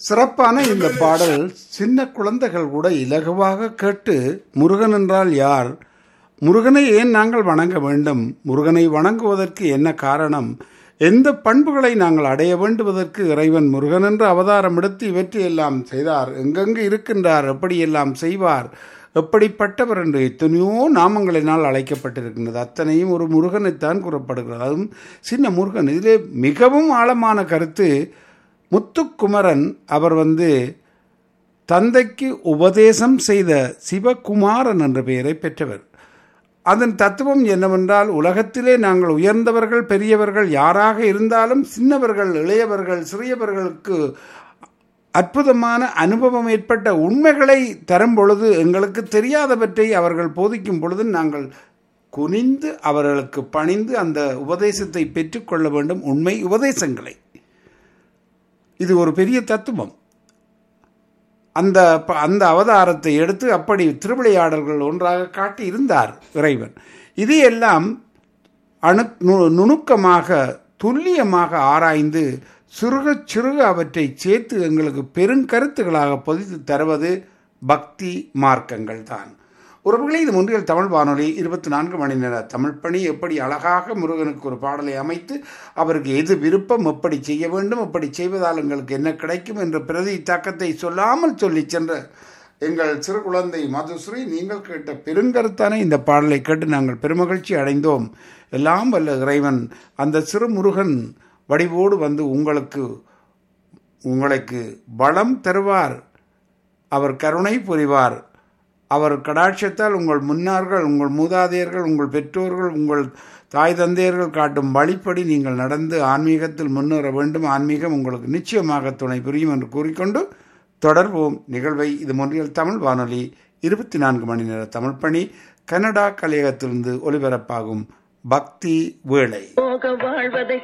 சிறப்பான இந்த பாடல் சின்ன குழந்தைகள் கூட இலகுவாக கேட்டு முருகன் என்றால் யார் முருகனை ஏன் நாங்கள் வணங்க வேண்டும் முருகனை வணங்குவதற்கு என்ன காரணம் எந்த பண்புகளை நாங்கள் அடைய வேண்டுவதற்கு இறைவன் முருகன் என்று அவதாரம் எடுத்து இவற்றையெல்லாம் செய்தார் எங்கெங்கு இருக்கின்றார் எப்படியெல்லாம் செய்வார் எப்படிப்பட்டவர் என்று எத்தனையோ நாமங்களினால் அழைக்கப்பட்டிருக்கின்றது அத்தனையும் ஒரு முருகனைத்தான் கூறப்படுகிறது அதுவும் சின்ன முருகன் இதிலே மிகவும் ஆழமான கருத்து முத்துக்குமரன் அவர் வந்து தந்தைக்கு உபதேசம் செய்த சிவகுமாரன் என்ற பெயரை பெற்றவர் அதன் தத்துவம் என்னவென்றால் உலகத்திலே நாங்கள் உயர்ந்தவர்கள் பெரியவர்கள் யாராக இருந்தாலும் சின்னவர்கள் இளையவர்கள் சிறியவர்களுக்கு அற்புதமான அனுபவம் ஏற்பட்ட உண்மைகளை தரும் பொழுது எங்களுக்கு தெரியாதவற்றை அவர்கள் போதிக்கும் பொழுது நாங்கள் குனிந்து அவர்களுக்கு பணிந்து அந்த உபதேசத்தை பெற்றுக்கொள்ள வேண்டும் உண்மை உபதேசங்களை இது ஒரு பெரிய தத்துவம் அந்த அந்த அவதாரத்தை எடுத்து அப்படி திருவிளையாடல்கள் ஒன்றாக காட்டி இருந்தார் இறைவன் இது எல்லாம் அணு நுணுக்கமாக துல்லியமாக ஆராய்ந்து சிறுக சிறுக அவற்றை சேர்த்து எங்களுக்கு பெருங்கருத்துகளாக பொதித்து தருவது பக்தி மார்க்கங்கள் தான் உறவுகளே இது முன்றியல் தமிழ் வானொலி இருபத்தி நான்கு மணி நேர தமிழ் பணி எப்படி அழகாக முருகனுக்கு ஒரு பாடலை அமைத்து அவருக்கு எது விருப்பம் எப்படி செய்ய வேண்டும் எப்படி செய்வதால் எங்களுக்கு என்ன கிடைக்கும் என்ற பிரதி தாக்கத்தை சொல்லாமல் சொல்லி சென்ற எங்கள் சிறு குழந்தை மதுஸ்ரீ நீங்கள் கேட்ட பெருங்கருத்தான இந்த பாடலை கேட்டு நாங்கள் பெருமகிழ்ச்சி அடைந்தோம் எல்லாம் வல்ல இறைவன் அந்த சிறு முருகன் வடிவோடு வந்து உங்களுக்கு உங்களுக்கு பலம் தருவார் அவர் கருணை புரிவார் அவர் கடாட்சத்தால் உங்கள் முன்னார்கள் உங்கள் மூதாதையர்கள் உங்கள் பெற்றோர்கள் உங்கள் தாய் தந்தையர்கள் காட்டும் வழிப்படி நீங்கள் நடந்து ஆன்மீகத்தில் முன்னேற வேண்டும் ஆன்மீகம் உங்களுக்கு நிச்சயமாக துணை புரியும் என்று கூறிக்கொண்டு தொடர்வோம் நிகழ்வை இது மொன்றியல் தமிழ் வானொலி இருபத்தி நான்கு மணி நேர தமிழ் பணி கனடா கலையகத்திலிருந்து ஒலிபரப்பாகும் பக்தி வேளை வாழ்வதை